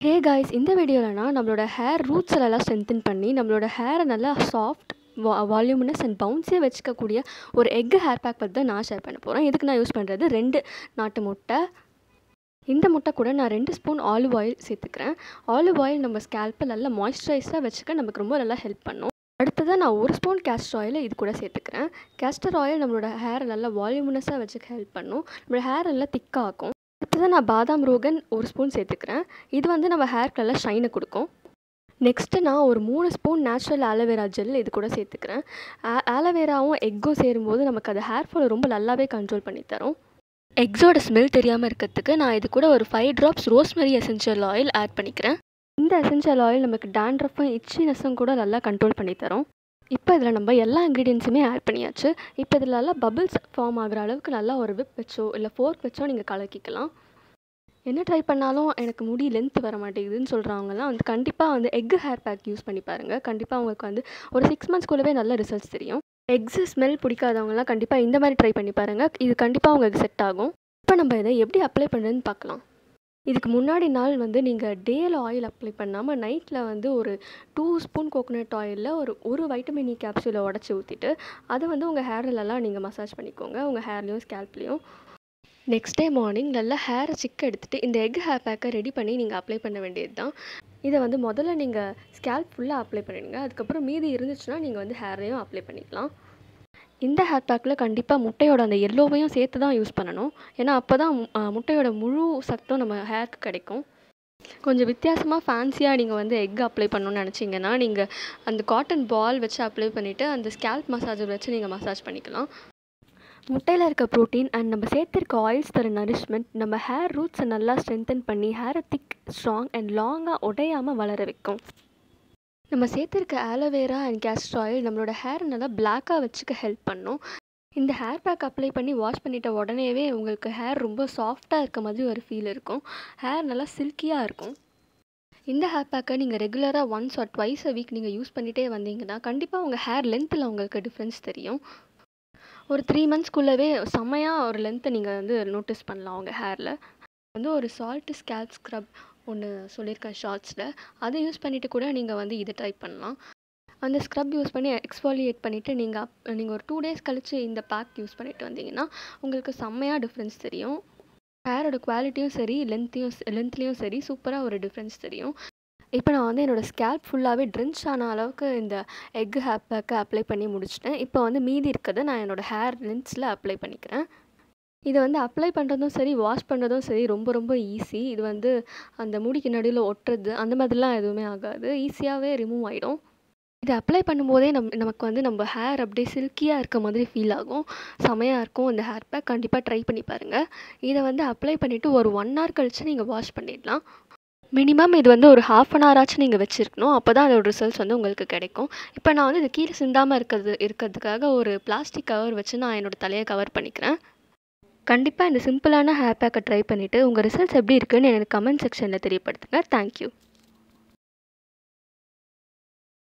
hey guys இந்த வீடியோவில் நான் நம்மளோட ஹேர் ரூட்ஸ் எல்லாம் ஸ்ட்ரென்தன் பண்ணி நம்மளோட ஹேரை நல்லா சாஃப்ட் வா வால்யூமினஸ் அண்ட் பவுன்ஸியாக வச்சுக்கக்கூடிய ஒரு எக் ஹேர் பேக் பற்றி தான் நான் ஷேர் பண்ண போகிறேன் இதுக்கு நான் யூஸ் பண்ணுறது ரெண்டு நாட்டு முட்டை இந்த முட்டை கூட நான் ரெண்டு ஸ்பூன் ஆலிவ் ஆயில் சேர்த்துக்கிறேன் ஆலிவ் ஆயில் நம்ம ஸ்கேல்ப்பை நல்லா மாய்ஸ்சரைஸாக வச்சுக்க நமக்கு ரொம்ப நல்லா ஹெல்ப் பண்ணும் அடுத்ததாக நான் ஒரு ஸ்பூன் கேஸ்டர் ஆயில் இது கூட சேர்த்துக்கிறேன் கேஸ்டர் ஆயில் நம்மளோட ஹேரை நல்லா வால்யூமினஸாக வச்சுக்க ஹெல்ப் பண்ணும் நம்மளோட ஹேர் நல்லா திக்காகும் அடுத்ததாக நான் பாதாம் ரோகன் ஒரு ஸ்பூன் சேர்த்துக்கிறேன் இது வந்து நம்ம ஹேர்க்கு நல்லா ஷைனை கொடுக்கும் நெக்ஸ்ட்டு நான் ஒரு மூணு ஸ்பூன் நேச்சுரல் ஆலோவேரா ஜெல் இது கூட சேர்த்துக்கிறேன் ஆலோவேராவும் எக்கும் சேரும்போது நமக்கு அது ஹேர் ஃபாலை ரொம்ப நல்லாவே கண்ட்ரோல் பண்ணி தரும் எக்ஸோட ஸ்மெல் தெரியாமல் இருக்கிறதுக்கு நான் இது கூட ஒரு five drops rosemary essential oil add பண்ணிக்கிறேன் இந்த எசென்ஷியல் ஆயில் நமக்கு டேண்ட்ரஃபும் இச்சினஸும் கூட நல்லா கண்ட்ரோல் பண்ணி தரும் இப்போ இதில் நம்ம எல்லா இன்க்ரீடியன்ஸுமே ஆட் பண்ணியாச்சு இப்போ இதில் நல்லா பபிள்ஸ் ஃபார்ம் ஆகிற அளவுக்கு நல்லா ஒரு விப் வச்சோ இல்லை ஃபோர்க் வச்சோ நீங்கள் கலக்கிக்கலாம் என்ன ட்ரை பண்ணாலும் எனக்கு முடி லென்த் வர மாட்டேங்குதுன்னு சொல்கிறவங்கலாம் வந்து கண்டிப்பாக வந்து எக் ஹேர் பேக் யூஸ் பண்ணி பாருங்கள் கண்டிப்பாக உங்களுக்கு வந்து ஒரு சிக்ஸ் மந்த்ஸ்க்குள்ளவே நல்ல ரிசல்ட்ஸ் தெரியும் எக்ஸு ஸ்மெல் பிடிக்காதவங்கலாம் கண்டிப்பாக இந்த மாதிரி ட்ரை பண்ணி பாருங்கள் இது கண்டிப்பாக உங்களுக்கு செட் ஆகும் இப்போ நம்ம இதை எப்படி அப்ளை பண்ணுறதுன்னு பார்க்கலாம் இதுக்கு முன்னாடி நாள் வந்து நீங்கள் டேயில் ஆயில் அப்ளை பண்ணாமல் நைட்டில் வந்து ஒரு டூ ஸ்பூன் கோகோனட் ஆயிலில் ஒரு ஒரு வைட்டமின் இ கேப்சூலை உடச்சி ஊற்றிட்டு அதை வந்து உங்கள் ஹேர்லலாம் நீங்கள் மசாஜ் பண்ணிக்கோங்க உங்கள் ஹேர்லேயும் ஸ்கேல்ப்லேயும் நெக்ஸ்ட் டே மார்னிங் நல்லா ஹேரை சிக்க எடுத்துகிட்டு இந்த எக் ஹேர் பேக்கை ரெடி பண்ணி நீங்கள் அப்ளை பண்ண வேண்டியது தான் இதை வந்து முதல்ல நீங்கள் ஸ்கேல்ப் ஃபுல்லாக அப்ளை பண்ணிடுங்க அதுக்கப்புறம் மீதி இருந்துச்சுன்னா நீங்கள் வந்து ஹேர்லையும் அப்ளை பண்ணிக்கலாம் இந்த ஹேர் பேக்கில் கண்டிப்பாக முட்டையோட அந்த எல்லோவையும் சேர்த்து தான் யூஸ் பண்ணணும் ஏன்னா அப்போ தான் முட்டையோட முழு சத்தும் நம்ம ஹேருக்கு கிடைக்கும் கொஞ்சம் வித்தியாசமாக ஃபேன்சியாக நீங்கள் வந்து எக் அப்ளை பண்ணணும்னு நினச்சிங்கன்னா நீங்கள் அந்த காட்டன் பால் வச்சு அப்ளை பண்ணிவிட்டு அந்த ஸ்கேல்ப் மசாஜர் வச்சு நீங்கள் மசாஜ் பண்ணிக்கலாம் முட்டையில் இருக்க ப்ரோட்டீன் அண்ட் நம்ம சேர்த்துருக்க ஆயில்ஸ் தர நரிஷ்மெண்ட் நம்ம ஹேர் ரூட்ஸை நல்லா ஸ்ட்ரென்தன் பண்ணி ஹேரை திக் ஸ்ட்ராங் அண்ட் லாங்காக உடையாமல் வளர வைக்கும் நம்ம சேர்த்துருக்க ஆலோவேரா அண்ட் கேஸ்டர் ஆயில் நம்மளோட ஹேர் நல்லா பிளாக்காக வச்சுக்க ஹெல்ப் பண்ணும் இந்த ஹேர் பேக் அப்ளை பண்ணி வாஷ் பண்ணிட்ட உடனேவே உங்களுக்கு ஹேர் ரொம்ப சாஃப்டாக இருக்க மாதிரி ஒரு ஃபீல் இருக்கும் ஹேர் நல்லா சில்கியாக இருக்கும் இந்த ஹேர் பேக்கை நீங்கள் ரெகுலராக once or twice a week நீங்கள் யூஸ் பண்ணிகிட்டே வந்தீங்கன்னா கண்டிப்பாக உங்கள் ஹேர் லென்த்தில் உங்களுக்கு டிஃப்ரென்ஸ் தெரியும் ஒரு த்ரீ மந்த்ஸ்க்குள்ளவே செம்மையாக ஒரு லென்த்தை நீங்கள் வந்து நோட்டீஸ் பண்ணலாம் உங்கள் ஹேரில் வந்து ஒரு சால்ட்டு ஸ்கேல்ப் ஸ்க்ரப் ஒன்று சொல்லியிருக்கேன் ஷார்ட்ஸில் அதை யூஸ் பண்ணிவிட்டு கூட நீங்கள் வந்து இதை ட்ரை பண்ணலாம் அந்த ஸ்க்ரப் யூஸ் பண்ணி எக்ஸ்பாலியேட் பண்ணிவிட்டு நீங்கள் அப் நீங்கள் ஒரு டூ டேஸ் கழித்து இந்த பேக் யூஸ் பண்ணிவிட்டு வந்தீங்கன்னா உங்களுக்கு செம்மையாக டிஃப்ரென்ஸ் தெரியும் ஹேரோட குவாலிட்டியும் சரி லென்த்தையும் லென்த்லேயும் சரி சூப்பராக ஒரு டிஃப்ரென்ஸ் தெரியும் இப்போ நான் வந்து என்னோடய ஸ்கேல்ப் ஃபுல்லாகவே ட்ரின்ச் ஆன அளவுக்கு இந்த எக் ஹேர் பேக்கை அப்ளை பண்ணி முடிச்சிட்டேன் இப்போ வந்து மீதி இருக்கிறத நான் என்னோடய ஹேர் லென்ஸில் அப்ளை பண்ணிக்கிறேன் இதை வந்து அப்ளை பண்ணுறதும் சரி வாஷ் பண்ணுறதும் சரி ரொம்ப ரொம்ப ஈஸி இது வந்து அந்த முடிக்கு நடுவில் ஒட்டுறது அந்த மாதிரிலாம் எதுவுமே ஆகாது ஈஸியாகவே ரிமூவ் ஆகிடும் இதை அப்ளை பண்ணும்போதே நம் நமக்கு வந்து நம்ம ஹேர் அப்படியே சில்கியாக இருக்க மாதிரி ஃபீல் ஆகும் செமையாக இருக்கும் இந்த ஹேர் பேக் கண்டிப்பாக ட்ரை பண்ணி பாருங்கள் இதை வந்து அப்ளை பண்ணிவிட்டு ஒரு ஒன் ஹவர் கழித்து நீங்கள் வாஷ் பண்ணிடலாம் மினிமம் இது வந்து ஒரு ஹாஃப் அன் ஹவர் ஆச்சும் நீங்கள் வச்சுருக்கணும் அப்போ தான் அதோட ரிசல்ட்ஸ் வந்து உங்களுக்கு கிடைக்கும் இப்போ நான் வந்து இது கீழே சிந்தாமல் இருக்கிறது இருக்கிறதுக்காக ஒரு பிளாஸ்டிக் கவர் வச்சு நான் என்னோடய தலையை கவர் பண்ணிக்கிறேன் கண்டிப்பாக இந்த சிம்பிளான ஹேர் பேக்கை ட்ரை பண்ணிவிட்டு உங்கள் ரிசல்ட்ஸ் எப்படி இருக்குன்னு எனக்கு கமெண்ட் செக்ஷனில் தெரியப்படுத்துங்க தேங்க்யூ